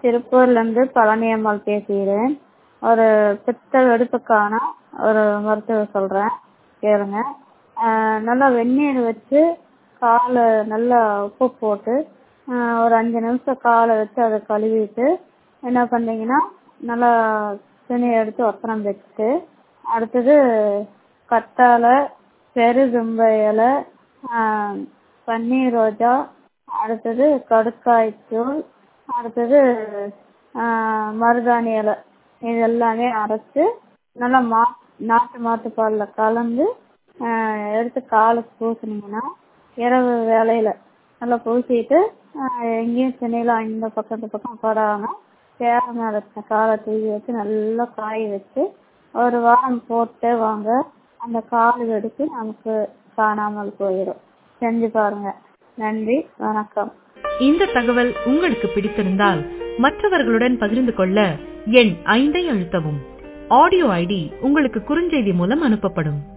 திருப்பூர்லேருந்து பழனியம்மாள் பேசுகிறேன் ஒரு பித்த வெடிப்புக்கான ஒரு மருத்துவம் சொல்கிறேன் கேளுங்க நல்லா வெந்நீர் வச்சு காலை நல்லா உப்பு போட்டு ஒரு அஞ்சு நிமிஷம் காலை வச்சு அதை கழுவிட்டு என்ன பண்ணுறீங்கன்னா நல்லா துணியை எடுத்து ஒத்தடம் வச்சுட்டு அடுத்தது கத்தாழை பெருதும்பை இலை பன்னீர் ரோஜா அடுத்தது கடுக்காய்த்தூள் அடுத்தது மருதாணி இலை இது எல்லாமே அரைச்சு நல்லா மா நாட்டு மாட்டுப்பாலில் கலந்து எடுத்து காலுக்கு பூசுனீங்கன்னா இரவு வேளையில் நல்லா பூசிட்டு எங்கேயும் துணியில் இந்த பக்கம் இந்த பக்கம் படாமல் சேர் மேலே காலை தூக்கி வச்சு நல்லா காய வச்சு ஒரு வாரம் போட்டே வாங்க அந்த கால் வெடிப்பு நமக்கு காணாமல் போயிடும் செஞ்சு பாருங்க நன்றி வணக்கம் இந்த தகவல் உங்களுக்கு பிடித்திருந்தால் மற்றவர்களுடன் பகிர்ந்து கொள்ள எண் ஐந்தை அழுத்தவும் ஆடியோ ஐடி உங்களுக்கு குறுஞ்செய்தி மூலம் அனுப்பப்படும்